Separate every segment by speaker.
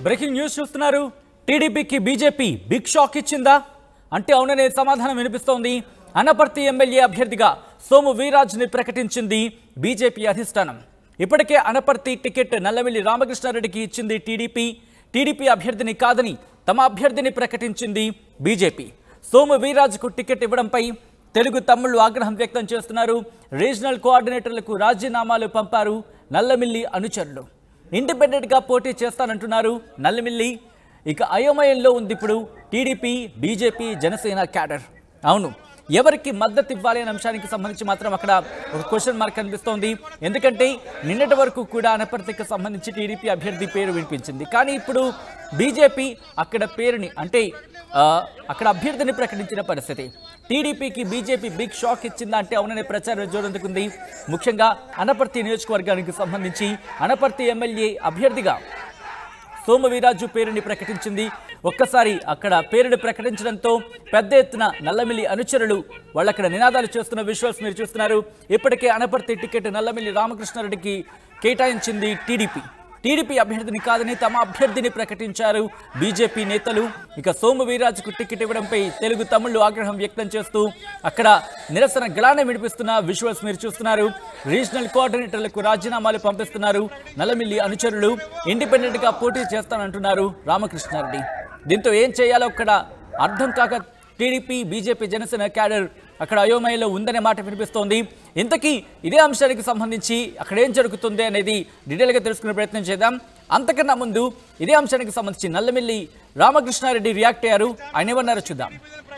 Speaker 1: Breaking news చూస్తున్నారు టీడీపీకి BJP big shock ఇచ్చిందా అంటే అవుననే సమాధానం వినిపిస్తోంది అనపర్తి ఎమ్మెల్యే అభ్యర్థిగా సోము వీరాజ్ని ప్రకటించింది బీజేపీ అధిష్టానం ఇప్పటికే అనపర్తి టికెట్ నల్లవెల్లి రామకృష్ణారెడ్డికి ఇచ్చింది టీడీపీ టీడీపీ అభ్యర్థిని కాదని తమ అభ్యర్థిని ప్రకటించింది బీజేపీ సోము వీరాజ్కు టికెట్ ఇవ్వడంపై తెలుగు తమ్ముళ్లు ఆగ్రహం వ్యక్తం చేస్తున్నారు రీజనల్ కోఆర్డినేటర్లకు రాజీనామాలు పంపారు నల్లమిల్లి అనుచరులు ఇండిపెండెంట్గా పోటీ చేస్తానంటున్నారు నల్లమిల్లి ఇక అయోమయంలో ఉంది ఇప్పుడు టీడీపీ బీజేపీ జనసేన క్యాడర్ అవును ఎవరికి మద్దతు ఇవ్వాలి అనే అంశానికి సంబంధించి మాత్రం అక్కడ ఒక క్వశ్చన్ మార్క్ కనిపిస్తోంది ఎందుకంటే నిన్నటి వరకు కూడా అనపర్తికి సంబంధించి టీడీపీ అభ్యర్థి పేరు వినిపించింది కానీ ఇప్పుడు బీజేపీ అక్కడ పేరుని అంటే ఆ, అక్కడ అభ్యర్థిని ప్రకటించిన పరిస్థితి టీడీపీకి బీజేపీ బిగ్ షాక్ ఇచ్చిందా అంటే అవుననే ప్రచారం జోరందుకుంది ముఖ్యంగా అనపర్తి నియోజకవర్గానికి సంబంధించి అనపర్తి ఎమ్మెల్యే అభ్యర్థిగా సోము వీరాజు పేరుని ప్రకటించింది ఒక్కసారి అక్కడ పేరుని ప్రకటించడంతో పెద్ద ఎత్తున నల్లమిల్లి అనుచరులు వాళ్ళు అక్కడ నినాదాలు చేస్తున్న విజువల్స్ మీరు చూస్తున్నారు ఇప్పటికే అనపర్తి టికెట్ నల్లమిల్లి రామకృష్ణారెడ్డికి కేటాయించింది టీడీపీ టీడీపీ అభ్యర్థిని కాదని తమ అభ్యర్థిని ప్రకటించారు బీజేపీ నేతలు ఇక సోము వీరాజుకు టికెట్ ఇవ్వడంపై తెలుగు తమ్ముళ్లు ఆగ్రహం వ్యక్తం చేస్తూ అక్కడ నిరసన గళాన్ని వినిపిస్తున్న విజువల్స్ మీరు చూస్తున్నారు రీజనల్ కోఆర్డినేటర్లకు రాజీనామాలు పంపిస్తున్నారు నల్లమిల్లి అనుచరులు ఇండిపెండెంట్ గా పోటీ చేస్తానంటున్నారు రామకృష్ణారెడ్డి దీంతో ఏం చేయాలో అక్కడ అర్థం కాక టీడీపీ బీజేపీ జనసేన క్యాడర్ అక్కడ అయోమయంలో ఉందనే మాట వినిపిస్తోంది ఇంతకీ ఇదే అంశానికి సంబంధించి అక్కడ ఏం జరుగుతుంది అనేది డీటెయిల్గా తెలుసుకునే ప్రయత్నం చేద్దాం అంతకన్నా ముందు ఇదే అంశానికి సంబంధించి నల్లమిల్లి రామకృష్ణారెడ్డి రియాక్ట్ అయ్యారు ఆయన ఏమన్నారో చూద్దాం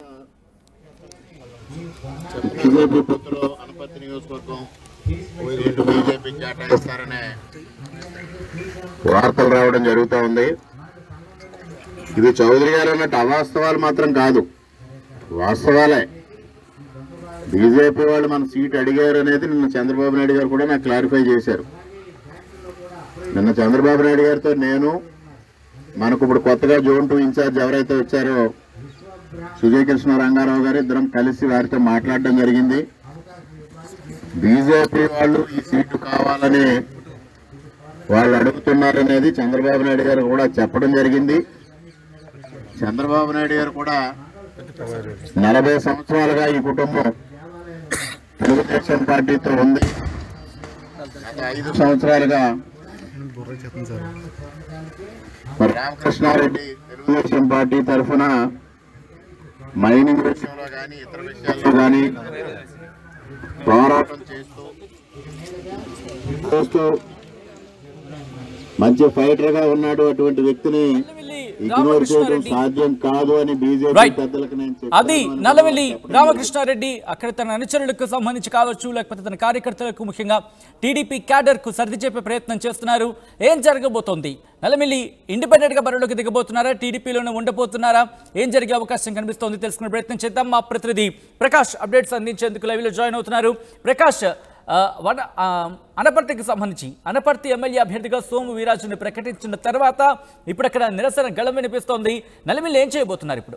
Speaker 2: బీజేపీ పొత్తులో అనపర్తి నియోజకవర్గం సీటు బీజేపీ కేటాయిస్తారనే వార్తలు రావడం జరుగుతూ ఉంది ఇది చౌదరి గారు అన్నట్టు అవాస్తవాలు మాత్రం కాదు వాస్తవాలే బీజేపీ వాళ్ళు మన సీట్ అడిగారు అనేది నిన్న చంద్రబాబు నాయుడు గారు కూడా నాకు క్లారిఫై చేశారు నిన్న చంద్రబాబు నాయుడు గారితో నేను మనకు ఇప్పుడు కొత్తగా జోన్ టూ ఇన్ఛార్జ్ ఎవరైతే వచ్చారో సుజయ్ కృష్ణ రంగారావు గారు ఇద్దరం కలిసి వారితో మాట్లాడడం జరిగింది బీజేపీ వాళ్ళు ఈ సీటు కావాలని వాళ్ళు అడుగుతున్నారనేది చంద్రబాబు నాయుడు గారు కూడా చెప్పడం జరిగింది చంద్రబాబు నాయుడు గారు కూడా నలభై సంవత్సరాలుగా ఈ కుటుంబం తెలుగుదేశం పార్టీతో ఉంది గత ఐదు సంవత్సరాలుగా మరి రామకృష్ణారెడ్డి తెలుగుదేశం పార్టీ తరఫున మైనింగ్ విషయంలో కానీ ఇతర విషయాల్లో కానీ పోరాటం చేస్తూ చేస్తూ మంచి ఫైటర్ గా ఉన్నాడు అటువంటి వ్యక్తిని
Speaker 1: నల్లమిల్లి
Speaker 2: ఇగ్నోర్ చేయడం
Speaker 1: రామకృష్ణారెడ్డి
Speaker 2: సాధ్యం కాదు అని బీజేపీ
Speaker 1: Right.
Speaker 2: పెద్దలకు నేను చెప్పాను.
Speaker 1: అది నల్లవెల్లి రామకృష్ణారెడ్డి అక్కడ తన అనుచరులకు సంబంధించి కావచ్చు లేకపోతే తన కార్యకర్తలకు ముఖ్యంగా టీడీపీ క్యాడర్ కు సర్ది చెప్పే ప్రయత్నం చేస్తున్నారు ఏం జరగబోతోంది నల్లమిల్లి ఇండిపెండెంట్ గా బరిలోకి దిగబోతున్నారా టీడీపీలోనే ఉండబోతున్నారా ఏం జరిగే అవకాశం కనిపిస్తోంది తెలుసుకునే ప్రయత్నం చేద్దాం మా ప్రతినిధి ప్రకాష్ అప్డేట్స్ అందించేందుకు లైవ్ లో జాయిన్ అవుతున్నారు ప్రకాష్ ఆ, వన ఆ, అనపర్తికి సంబంధించి అనపర్తి ఎమ్మెల్యే అభ్యర్థిగా సోము వీరాజుని ప్రకటించిన తర్వాత ఇప్పుడు అక్కడ నిరసన గళం వినిపిస్తోంది నల్లమిల్లి ఏం చేయబోతున్నారు ఇప్పుడు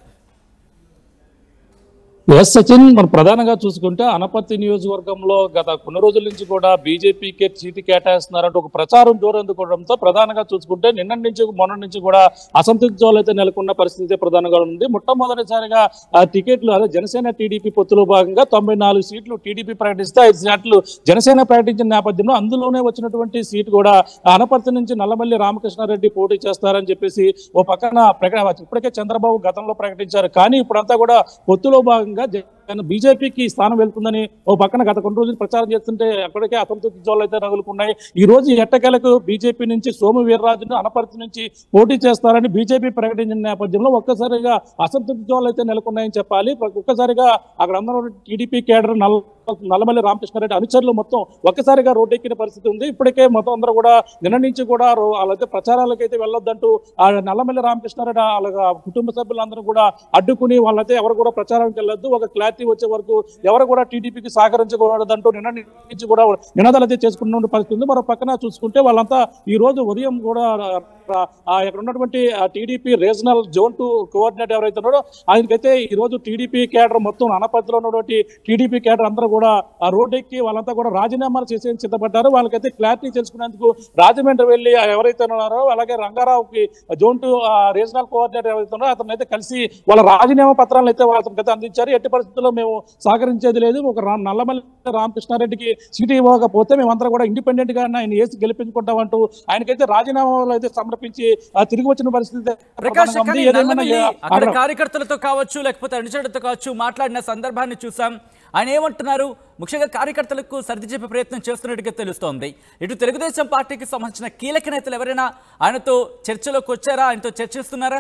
Speaker 3: ఎస్ సచిన్ మనం ప్రధానంగా చూసుకుంటే అనపర్తి నియోజకవర్గంలో గత కొన్ని రోజుల నుంచి కూడా బీజేపీకి సీటు కేటాయిస్తున్నారంటూ ఒక ప్రచారం జోరందుకోవడంతో ప్రధానంగా చూసుకుంటే నిన్న నుంచి మొన్న నుంచి కూడా అసంతృప్తిలో అయితే నెలకొన్న పరిస్థితి ప్రధానంగా ఉంది మొట్టమొదటిసారిగా ఆ టికెట్లు అదే జనసేన టీడీపీ పొత్తులో భాగంగా తొంభై నాలుగు సీట్లు టీడీపీ ప్రకటిస్తే ఐదు సీట్లు జనసేన ప్రకటించిన నేపథ్యంలో అందులోనే వచ్చినటువంటి సీటు కూడా అనపర్తి నుంచి నల్లమల్లి రామకృష్ణారెడ్డి పోటీ చేస్తారని చెప్పేసి ఓ పక్కన ప్రకటన ఇప్పటికే చంద్రబాబు గతంలో ప్రకటించారు కానీ ఇప్పుడంతా కూడా పొత్తులో భాగంగా జగన్ బీజేపీకి స్థానం వెళ్తుందని ఓ పక్కన గత కొన్ని రోజులు ప్రచారం చేస్తుంటే అక్కడికే అసంతృప్తి జోళ్ళు అయితే రగులుకున్నాయి ఈ రోజు ఎట్టకేలకు బీజేపీ నుంచి సోము వీర్రాజును అనపర్తి నుంచి పోటీ చేస్తారని బీజేపీ ప్రకటించిన నేపథ్యంలో ఒక్కసారిగా అసంతృప్తి జోళ్ళు అయితే నెలకొన్నాయని చెప్పాలి ఒక్కసారిగా అక్కడ అందరూ టీడీపీ కేడర్ నల్ల నల్లమల్లి రామకృష్ణారెడ్డి అనుచరులు మొత్తం ఒక్కసారిగా రోడ్డెక్కిన పరిస్థితి ఉంది ఇప్పటికే మొత్తం అందరూ కూడా నిన్న నుంచి కూడా రో- వాళ్ళైతే ప్రచారాలకు అయితే వెళ్ళొద్దంటూ ఆ నల్లమల్లి రామకృష్ణారెడ్డి అలాగా కుటుంబ సభ్యులందరూ కూడా అడ్డుకుని వాళ్ళైతే ఎవరు కూడా ప్రచారానికి వెళ్ళొద్దు ఒక క్లారిటీ వచ్చే వరకు ఎవరు కూడా టీడీపీకి సహకరించకూడదంటూ నిన్న నుంచి కూడా నినాదాలు అయితే చేసుకున్న పరిస్థితి ఉంది మరో పక్కన చూసుకుంటే వాళ్ళంతా ఈ రోజు ఉదయం కూడా ఆ, ఇక్కడ ఉన్నటువంటి TDP regional zone two coordinator ఎవరైతే ఉన్నారో ఆయనకైతే ఈ రోజు టీడీపీ కేడర్ మొత్తం అనపతిలో ఉన్నటువంటి టీడీపీ కేడర్ అందరూ కూడా ఆ రోడ్ ఎక్కి వాళ్ళంతా కూడా రాజీనామాలు చేసేందుకు సిద్ధపడ్డారు వాళ్ళకైతే క్లారిటీ తెలుసుకునేందుకు రాజమండ్రి వెళ్ళి ఆ ఎవరైతే ఉన్నారో అలాగే రంగారావుకి జోన్ టూ రీజనల్ కోఆర్డినేటర్ ఎవరైతే ఉన్నారో అతను అయితే కలిసి వాళ్ళ రాజీనామా పత్రాలను అయితే వాళ్ళకి అయితే అందించారు ఎట్టి పరిస్థితుల్లో మేము సహకరించేది లేదు ఒక రా- నల్లమల్లి రామకృష్ణారెడ్డికి సీటు ఇవ్వకపోతే మేమందరం కూడా ఇండిపెండెంట్ గా ఆయన వేసి గెలిపించుకుంటామంటూ ఆయనకైతే రాజీనామాలు అయితే సమర్పించి ఆ, తిరిగి వచ్చిన పరిస్థితి
Speaker 1: ప్రకాష్
Speaker 3: ప్రధానంగా
Speaker 1: కానీ
Speaker 3: ఉంది. ఏదేమైనా
Speaker 1: నల్లమల్లి
Speaker 3: ఏ-
Speaker 1: అక్కడ
Speaker 3: అక్కడ-
Speaker 1: కార్యకర్తలతో కావచ్చు లేకపోతే అనుచరులతో కావచ్చు మాట్లాడిన సందర్భాన్ని చూసాం ఆయన ఏమంటున్నారు ముఖ్యంగా కార్యకర్తలకు సర్ది చెప్పే ప్రయత్నం చేస్తున్నట్టుగా తెలుస్తోంది ఇటు తెలుగుదేశం పార్టీకి సంబంధించిన కీలక నేతలు ఎవరైనా ఆయనతో చర్చలోకి వచ్చారా ఆయనతో చర్చిస్తున్నారా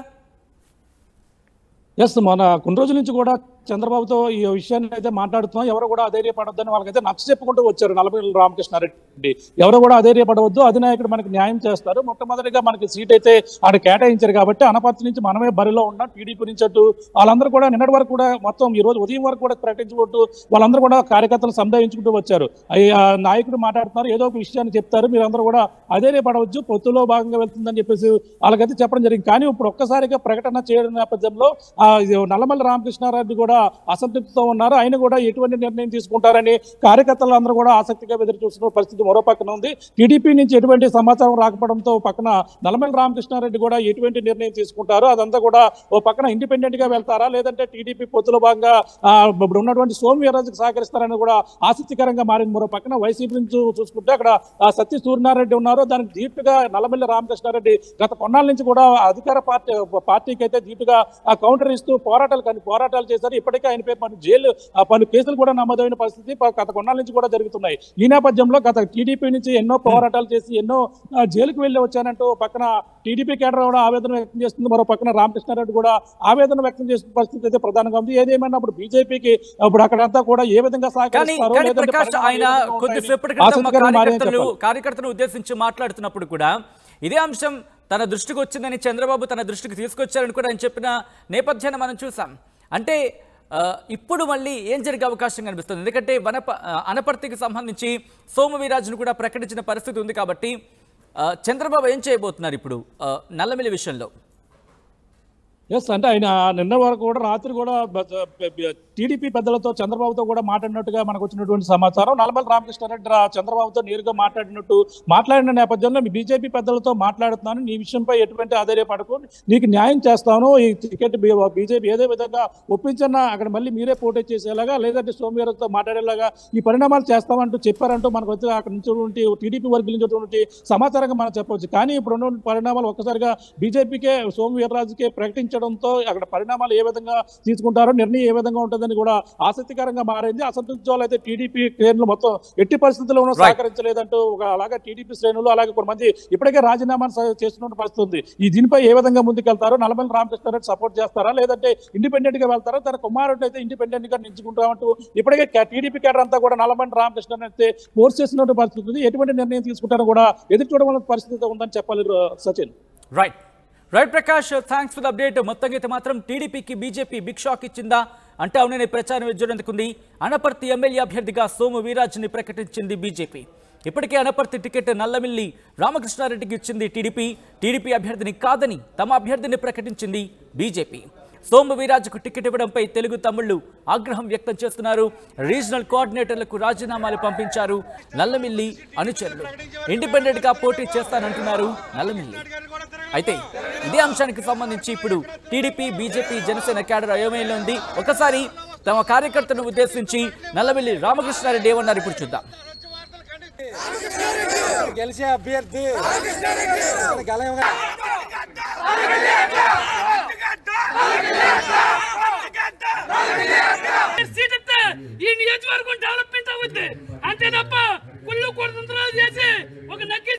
Speaker 3: ఎస్ మన కొన్ని రోజుల నుంచి కూడా చంద్రబాబుతో ఈ విషయాన్ని అయితే మాట్లాడుతున్నాం ఎవరు కూడా అధైర్యపడొద్దని వాళ్ళకైతే నచ్చ చెప్పుకుంటూ వచ్చారు నలభై రామకృష్ణారెడ్డి ఎవరు కూడా అధైర్యపడవద్దు అధినాయకుడు మనకి న్యాయం చేస్తారు మొట్టమొదటిగా మనకి సీట్ అయితే ఆడ కేటాయించారు కాబట్టి అనపర్తి నుంచి మనమే బరిలో ఉన్నాం టీడీపీ నుంచి అటు వాళ్ళందరూ కూడా నిన్నటి వరకు కూడా మొత్తం ఈ రోజు ఉదయం వరకు కూడా ప్రకటించుకుంటూ వాళ్ళందరూ కూడా కార్యకర్తలు సందేహించుకుంటూ వచ్చారు అయ్యి ఆ నాయకుడు మాట్లాడుతున్నారు ఏదో ఒక విషయాన్ని చెప్తారు మీరందరూ కూడా అధైర్యపడవచ్చు పొత్తులో భాగంగా వెళ్తుందని చెప్పేసి వాళ్ళకైతే చెప్పడం జరిగింది కానీ ఇప్పుడు ఒక్కసారిగా ప్రకటన చేయడం నేపథ్యంలో ఆ ఇది నల్లమల్లి రామకృష్ణారెడ్డి కూడా అసంతృప్తితో ఉన్నారు ఆయన కూడా ఎటువంటి నిర్ణయం తీసుకుంటారని కార్యకర్తలు అందరూ కూడా ఆసక్తిగా ఎదురు చూస్తున్న పరిస్థితి మరో పక్కన ఉంది టీడీపీ నుంచి ఎటువంటి సమాచారం రాకపోవడంతో ఓ పక్కన నల్లమల్లి రామకృష్ణారెడ్డి కూడా ఎటువంటి నిర్ణయం తీసుకుంటారో అదంతా కూడా ఓ పక్కన ఇండిపెండెంట్ గా వెళ్తారా లేదంటే టీడీపీ పొత్తులో భాగంగా ఆ, ఇప్పుడు ఉన్నటువంటి సోము వీర్రాజుకు సహకరిస్తారని కూడా ఆసక్తికరంగా మారింది మరో పక్కన వైసీపీ నుంచి చూ- చూసుకుంటే అక్కడ ఆ, సత్య సూర్యనారాయణ ఉన్నారు దానికి ధీటుగా నల్లమల్లి రామకృష్ణారెడ్డి గత కొన్నాళ్ళ నుంచి కూడా అధికార పార్టీ పార్టీకి అయితే ధీటుగా ఆ కౌంటర్ ఇస్తూ పోరాటాలు కానీ పోరాటాలు చేశారు ఇప్పటికే ఆయనపై పలు జైలు ఆ, పలు కేసులు కూడా నమోదైన పరిస్థితి ప- గత కొన్నాళ్ళ నుంచి కూడా జరుగుతున్నాయి ఈ నేపథ్యంలో గత టీడీపీ నుంచి ఎన్నో పోరాటాలు చేసి ఎన్నో ఆ, జైలుకు వెళ్ళి వచ్చానంటూ పక్కన టీడీపీ కేడర్ కూడా ఆవేదన వ్యక్తం చేస్తుంది మరో పక్కన రామకృష్ణారెడ్డి కూడా ఆవేదన వ్యక్తం చేస్తున్న పరిస్థితి అయితే ప్రధానంగా ఉంది ఏదేమైనా ఇప్పుడు బీజేపీకి ఇప్పుడు అక్కడంతా కూడా ఏ విధంగా
Speaker 1: కానీ
Speaker 3: సహకరిస్తారో
Speaker 1: కానీ
Speaker 3: లేదంటే
Speaker 1: ప్రకాష్
Speaker 3: పరిణామాలు
Speaker 1: ఆయన
Speaker 3: ఏ విధంగా ఉంటాయని
Speaker 1: కొద్దిసేపటి క్రితం మా
Speaker 3: ఆసక్తికరంగా మారే
Speaker 1: కార్యకర్తలు
Speaker 3: చెప్పాలి.
Speaker 1: కార్యకర్తను ఉద్దేశించి మాట్లాడుతున్నప్పుడు కూడా ఇదే అంశం తన దృష్టికి వచ్చిందని చంద్రబాబు తన దృష్టికి తీసుకొచ్చారని కూడా ఆయన చెప్పిన నేపథ్యాన్ని మనం చూసాం అంటే ఆ, ఇప్పుడు మళ్ళీ ఏం జరిగే అవకాశం కనిపిస్తుంది ఎందుకంటే వనప ఆ, అనపర్తికి సంబంధించి సోము వీరాజును కూడా ప్రకటించిన పరిస్థితి ఉంది కాబట్టి ఆ, చంద్రబాబు ఏం చేయబోతున్నారు ఇప్పుడు ఆ, నల్లమిల్లి విషయంలో
Speaker 3: ఎస్ అంటే ఆయన నిన్న వరకు కూడా రాత్రి కూడా టీడీపీ పెద్దలతో చంద్రబాబుతో కూడా మాట్లాడినట్టుగా మనకు వచ్చినటువంటి సమాచారం నల్లమల్లి రామకృష్ణారెడ్డి రా- చంద్రబాబుతో నేరుగా మాట్లాడినట్టు మాట్లాడిన నేపథ్యంలో మీ బీజేపీ పెద్దలతో మాట్లాడుతున్నాను నీ విషయంపై ఎటువంటి ఆధారపడకు నీకు న్యాయం చేస్తాను ఈ టికెట్ బీజేపీ ఏదే విధంగా ఒప్పించన్నా అక్కడ మళ్ళీ మీరే పోటీ చేసేలాగా లేదంటే సోమవారంతో మాట్లాడేలాగా ఈ పరిణామాలు చేస్తామంటూ చెప్పారంటూ మనకు వచ్చి అక్కడ నుంచి ఉన్నటువంటి టీడీపీ వర్గం నుంచి ఉన్నటువంటి సమాచారంగా మనం చెప్పవచ్చు కానీ ఇప్పుడు ఉన్నటువంటి పరిణామాలు ఒక్కసారిగా బీజేపీకే సోము వీర్రాజుకే ప్రకటించడంతో అక్కడ పరిణామాలు ఏ విధంగా తీసుకుంటారో నిర్ణయం ఏ విధంగా ఉంటుందని కూడా ఆసక్తికరంగా మారింది అసంతృప్తి వాళ్ళు అయితే టీడీపీ శ్రేణులు మొత్తం ఎట్టి పరిస్థితుల్లోనూ
Speaker 1: Right.
Speaker 3: సహకరించలేదంటూ ఒక అలాగే టీడీపీ శ్రేణులు అలాగే కొంతమంది ఇప్పటికే రాజీనామా చేస్తున్న పరిస్థితి ఉంది ఈ దీనిపై ఏ విధంగా ముందుకెళ్తారో నల్లమల్లి రామకృష్ణారెడ్డి సపోర్ట్ చేస్తారా లేదంటే ఇండిపెండెంట్ గా వెళ్తారా తన కుమారుడు అయితే ఇండిపెండెంట్ గా నిలుచుకుంటామంటూ ఇప్పటికే టీడీపీ కేడర్ అంతా కూడా నల్లమల్లి రామకృష్ణ అయితే ఫోర్స్ చేస్తున్న పరిస్థితి ఉంది ఎటువంటి నిర్ణయం తీసుకుంటారో కూడా ఎదురు చూడవలసిన పరిస్థితి ఉందని చెప్పాలి ర- Sachin
Speaker 1: right right Prakash thanks for the update మొత్తంగా అయితే మాత్రం టీడీపీకి బీజేపీ బిగ్ షాక్ ఇచ్చిందా అంటే అవుననే ప్రచారం ఎజ్జునందుకుంది అనపర్తి ఎమ్మెల్యే అభ్యర్థిగా సోము వీరాజ్ని ప్రకటించింది బీజేపీ ఇప్పటికే అనపర్తి టికెట్ నల్లమిల్లి రామకృష్ణారెడ్డికి ఇచ్చింది టీడీపీ టీడీపీ అభ్యర్థిని కాదని తమ అభ్యర్థిని ప్రకటించింది బీజేపీ సోము వీరాజుకు టికెట్ ఇవ్వడంపై తెలుగు తమ్ముళ్లు ఆగ్రహం వ్యక్తం చేస్తున్నారు రీజనల్ కోఆర్డినేటర్లకు రాజీనామాలు పంపించారు నల్లమిల్లి అనుచరులు ఇండిపెండెంట్ గా పోటీ చేస్తానంటున్నారు నల్లమిల్లి అయితే ఇదే అంశానికి సంబంధించి ఇప్పుడు టీడీపీ బీజేపీ జనసేన క్యాడర్ అయోమయంలో ఉంది ఒకసారి తమ కార్యకర్తను ఉద్దేశించి నల్లమిల్లి రామకృష్ణారెడ్డి ఏమన్నారు ఇప్పుడు చూద్దాం
Speaker 4: గెలిచే అభ్యర్థి గెలవ
Speaker 5: సీట్ ఇస్తే ఈ నియోజకవర్గం డెవలప్మెంట్ అవుద్ది అంతే తప్ప కుళ్ళు కొడుతుంతరాలు చేసి ఒక నక్కి